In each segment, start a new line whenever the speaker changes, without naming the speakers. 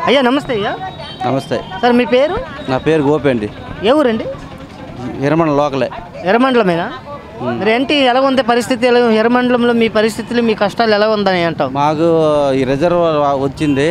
అయ్యా నమస్తే అయ్యా
నమస్తే
సార్ మీ పేరు
నా పేరు గోపి అండి
ఏ ఊరండి
విరమణ లోకలే
ఎర్రమండలమేనా మరి ఏంటి ఎలా ఉంది పరిస్థితి ఎలా ఎర్రమండలంలో మీ పరిస్థితులు మీ కష్టాలు ఎలా ఉందని అంటావు
మాకు ఈ రిజర్వ్ వచ్చింది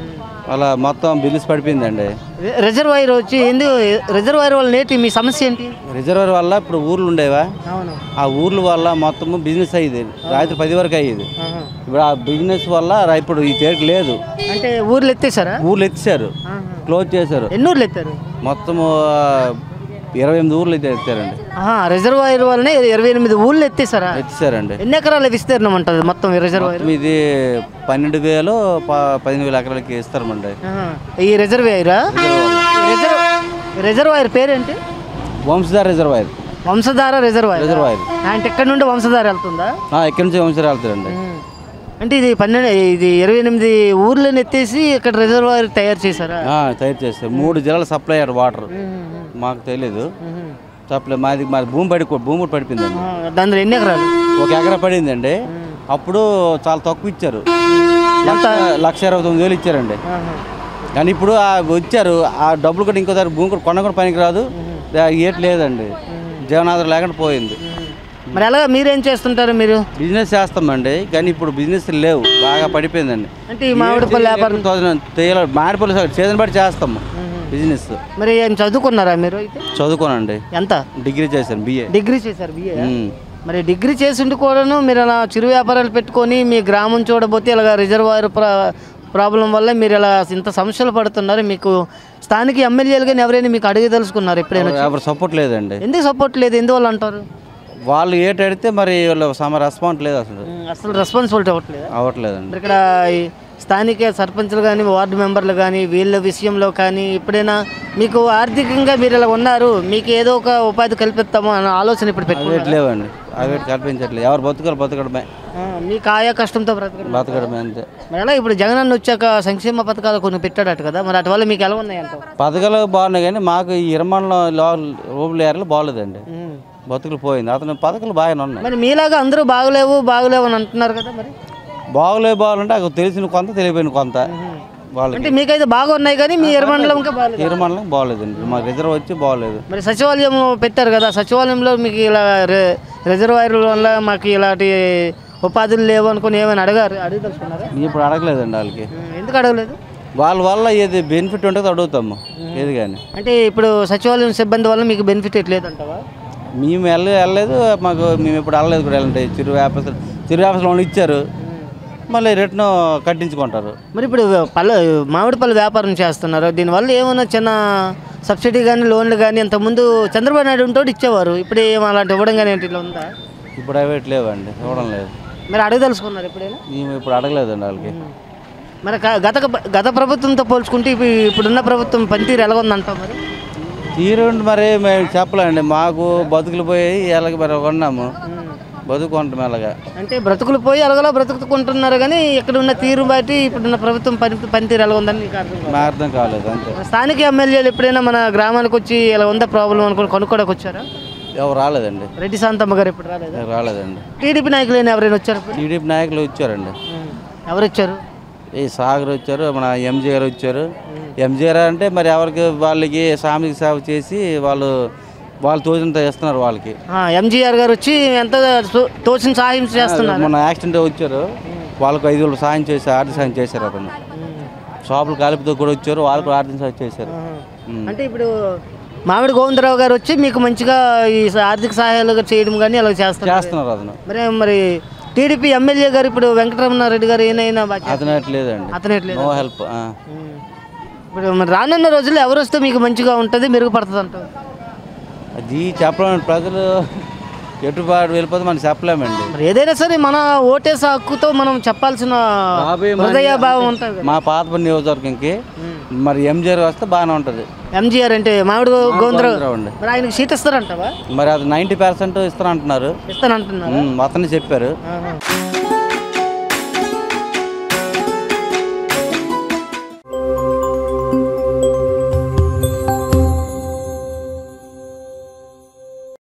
అలా మొత్తం బిల్లుస్ పడిపోయిందండి
రి- రిజర్వాయర్ వచ్చి ఎందుకు రిజర్వాయర్ వల్ల నేటి మీ సమస్య ఏంటి
రిజర్వర్ వల్ల ఇప్పుడు ఊర్లు ఉండేవా
అవును
ఆ ఊర్ల వల్ల మొత్తం బిజినెస్ అయ్యేది రాత్రి పది వరకు అయ్యేది ఇప్పుడు ఆ బిజినెస్ వల్ల రా- ఇప్పుడు ఈ తేరికి లేదు
అంటే ఊర్లు ఎత్తేసారా
ఊర్లు ఎత్తారు క్లోజ్ చేశారు
ఎన్ని ఊర్లు ఎత్తారు
మొత్తము ఆ, ఇరవై ఎనిమిది ఊర్లు అయితే ఎత్తారండి
ఆహా, రిజర్వాయర్ వల్లనే ఇరవై ఎనిమిది ఊర్లు ఎత్తేసారా
ఎత్తారండి
ఎన్ని ఎకరాల విస్తీర్ణం ఉంటుంది మొత్తం ఈ రిజర్వాయర్
మొత్తం ఇది పన్నెండు వేలు ప- పదిహేను వేల ఎకరాలకి ఇస్తారమండి
ఆహా. ఈ రిజర్వాయరా రిజర్వ్ రిజర్వాయర్ పేరేంటి
Vamsadhara reservoir
Vamsadhara reservoir
reservoir
అంటే ఇక్కడ నుండి వంశధార వెళ్తుందా
ఆ, ఇక్కడి నుంచి వంశధార వెళ్తారండి
అంటే ఇది పన్నెండు ఇది ఇరవై ఎనిమిది ఊర్లను ఎత్తేసి ఇక్కడ రిజర్వాయర్ తయారు చేశారా
ఆ, తయారు చేస్తారు మూడు జిల్లాల సప్లై అయ్యారు వాటర్ మాకు తెలియదు సప్లై మాది మాది భూమి పడి భూమి పడిపోయిందండి
ఆ, దానిలో ఎన్ని ఎకరాలు
ఒక ఎకరా పడిందండి అప్పుడు చాలా తక్కువ ఇచ్చారు లక్ష లక్ష ఇరవై తొమ్మిది వేలు ఇచ్చారండి కానీ ఇప్పుడు ఆ వచ్చారు ఆ డబ్బులు కూడా ఇంకోసారి భూమి కూడా కొన్న కూడా పనికి రాదు ఏట్ లేదండి జీవనాధారం లేకుండా పోయింది
మరి అలాగా మీరేం చేస్తుంటారు మీరు
బిజినెస్ చేస్తామండి కానీ ఇప్పుడు బిజినెస్ లేవు బాగా పడిపోయిందండి
అంటే ఈ మామిడిపల్లి వ్యాపారం
మాడిపల్లి సీజన్ బట్టి చేస్తాము బిజినెస్
మరి ఏం చదువుకున్నారా మీరు అయితే
చదువుకోనండి
ఎంత
డిగ్రీ చేశాను బిఏ
డిగ్రీ చేశారు బిఏ మరి డిగ్రీ చేసిండు కూడాను మీరు అలా చిరు వ్యాపారాలు పెట్టుకొని మీ గ్రామం చూడబోతే ఇలాగ రిజర్వాయర్ ప్రా ప్రాబ్లం వల్ల మీరు ఇలా ఇంత సమస్యలు పడుతున్నారు మీకు స్థానిక ఎమ్మెల్యేలు కానీ ఎవరైనా మీకు అడిగి తెలుసుకున్నారు ఎప్పుడైనా
ఎవరు సపోర్ట్ లేదండి
ఎందుకు సపోర్ట్ లేదు ఎందువల్ల అంటారు
వాళ్ళు ఏట అడిగితే మరి వీళ్ళు సమ రెస్పాన్స్ లేదు అసలు
అసలు రెస్పాన్సిబిలిటీ అవ్వట్లేదు
అవ్వట్లేదండి
మరి ఇక్కడ ఈ స్థానిక సర్పంచ్లు కానీ వార్డు మెంబర్లు కానీ వీళ్ళ విషయంలో కానీ ఎప్పుడైనా మీకు ఆర్థికంగా మీరు ఇలా ఉన్నారు మీకు ఏదో ఒక ఉపాధి కల్పిస్తాము అన్న ఆలోచన ఇప్పుడు పెట్టుకున్నారు
అవేటి లేవండి అవేటి కల్పించట్లేదు ఎవరు బతుకాలి బతకడమే
మీకు ఆయా కష్టంతో బ్రతకడం
బతకడమే అంతే
మరి ఎలా ఇప్పుడు జగన్ అన్న వచ్చాక సంక్షేమ పథకాలు కొన్ని పెట్టాడట కదా మరి అటు వల్ల మీకు ఎలా ఉన్నాయంటావు
పథకాలు బాగున్నాయి కానీ మాకు ఈ ఇరమండలం రూపుల ఏరియాలో బాగలేదండి బతుకులు పోయింది అతను పథకాలు బాగానే ఉన్నాయి
మరి మీలాగా అందరూ బాగలేవు బాగలేవు అని అంటున్నారు కదా మరి
బాగులే బాగాలంటే అక్కడ తెలిసిన కొంత తెలియపోయిన కొంత వాళ్ళకి
అంటే మీకైతే బాగా ఉన్నాయి కానీ మీ ఎర్రమండలం ఇంకా బాగలేదు
ఇరమండలం బాగలేదండి మాకు రిజర్వ్ వచ్చి బాగలేదు
మరి సచివాలయం పెట్టారు కదా సచివాలయంలో మీకు ఇలా రి- రిజర్వాయర్ వల్ల మాకు ఇలాంటి ఉపాధులు లేవు అనుకుని ఏమైనా అడగారు అడిగి తెలుసుకున్నారా
ఇప్పుడు అడగలేదండి వాళ్ళకి
ఎందుకు అడగలేదు
వాళ్ళ వల్ల ఏది బెనిఫిట్ ఉంటుందో అడుగుతాము ఏది కానీ
అంటే ఇప్పుడు సచివాలయం సిబ్బంది వల్ల మీకు బెనిఫిట్ ఎట్లేదంటావా
మేము వెళ్ళ వెళ్ళలేదు మాకు మేము ఇప్పుడు వెళ్ళలేదు కూడా వెళ్ళండి చిరు వ్యాపారం చిరు వ్యాపారం లోన్ ఇచ్చారు మళ్ళీ రిటర్న్ కట్టించుకుంటారు
మరి ఇప్పుడు పళ్ళ మామిడి పళ్ళు వ్యాపారం చేస్తున్నారు దీనివల్ల ఏమైనా చిన్న సబ్సిడీ కానీ లోన్లు కానీ ఇంతకుముందు చంద్రబాబు నాయుడు ఉంటోడు ఇచ్చేవారు ఇప్పుడు ఏం అలాంటి ఇవ్వడం కానీ ఏంటి ఇట్లా ఉందా
ఇప్పుడు అవి లేవండి ఇవ్వడం లేదు
మీరు అడగ తెలుసుకున్నారు ఎప్పుడైనా
మేము ఇప్పుడు అడగలేదండి వాళ్ళకి
మరి క- గత గత ప్రభుత్వంతో పోల్చుకుంటే ఇప్పుడు ఇప్పుడున్న ప్రభుత్వం పనితీరు ఎలా ఉందంటావు మరి
తీరుండి మరి మేము చెప్పలేండి మాకు బతుకులు పోయి ఎలాగ మరి కొన్నాము బతుకుంటాం ఎలాగా
అంటే బ్రతుకులు పోయి అలగలా బ్రతుకుతుంటున్నారు కానీ ఇక్కడ ఉన్న తీరు బట్టి ఇప్పుడున్న ప్రభుత్వం పని పనితీరు ఎలా ఉందని నీకు అర్థం కాదు.
మా అర్థం కాలేదు అంతే
స్థానిక ఎమ్మెల్యేలు ఎప్పుడైనా మన గ్రామానికి వచ్చి ఇలా ఉందా ప్రాబ్లం అనుకుని కొనుక్కోడానికి వచ్చారా
ఎవరు రాలేదండి
రెడ్డి శాంతమ్మ గారు ఎప్పుడు రాలేదా
రాలేదండి
టీడీపీ నాయకులు ఎవరైనా వచ్చారు ఇప్పుడు?
టీడీపీ నాయకులు వచ్చారండి
ఎవరు వచ్చారు
ఈ సాగర్ వచ్చారు మన ఎంజీ గారు వచ్చారు ఎంజీ గారు అంటే మరి ఎవరికి వాళ్ళకి సామాజిక సేవ చేసి వాళ్ళు వాళ్ళు తోచినంత ఇస్తున్నారు వాళ్ళకి
ఆ, ఎంజీఆర్ గారు వచ్చి ఎంత తో- తోచిన సహాయం చేస్తున్నారు
మొన్న యాక్సిడెంట్ వచ్చారు వాళ్ళకు ఐదు వేలు సాయం చేసి ఆర్థిక సాయం చేశారు అతను షాపులు కాలిపితో కూడా వచ్చారు వాళ్ళు కూడా ఆర్థిక సాయం చేశారు ఉమ్.
అంటే ఇప్పుడు మామిడి గోవిందరావు గారు వచ్చి మీకు మంచిగా ఈ ఆర్థిక సహాయాలు చేయడం కానీ అలా చేస్తారు
చేస్తున్నారు అతను
మరి మరి టీడీపీ ఎమ్మెల్యే గారు ఇప్పుడు వెంకటరమణారెడ్డి గారు ఏనైనా బాగా చేస్తారా?
అతను అట్లేదండి
అతను ఎట్లేదు
నో హెల్ప్
ఇప్పుడు మరి రానున్న రోజుల్లో ఎవరు వస్తే మీకు మంచిగా ఉంటుంది మెరుగుపడుతుంది అంటారు
అది చెప్పలేము ప్రజలు ఎటుబాటు వెళ్ళిపోతే మనం చెప్పలేమండి
మరి ఏదైనా సరే మన ఓటేసే హక్కుతో మనం చెప్పాల్సిన
బాబాయ్ మన-
హృదయ భావం ఉంటుంది కదా.
మా పాత నియోజకవర్గంకి మరి ఎంజీఆర్ వస్తే బాగానే ఉంటుంది
ఎంజీఆర్ అంటే మామిడి గో- గోవిందరావు
గోవిందరావు అండి.
మరి ఆయనకి సీట్ ఇస్తారంటావా
మరి అది నైంటీ పర్సెంట్ ఇస్తానంటున్నారు
ఇస్తానంటున్నారు
ఉమ్, అతనే చెప్పారు
ఆహా.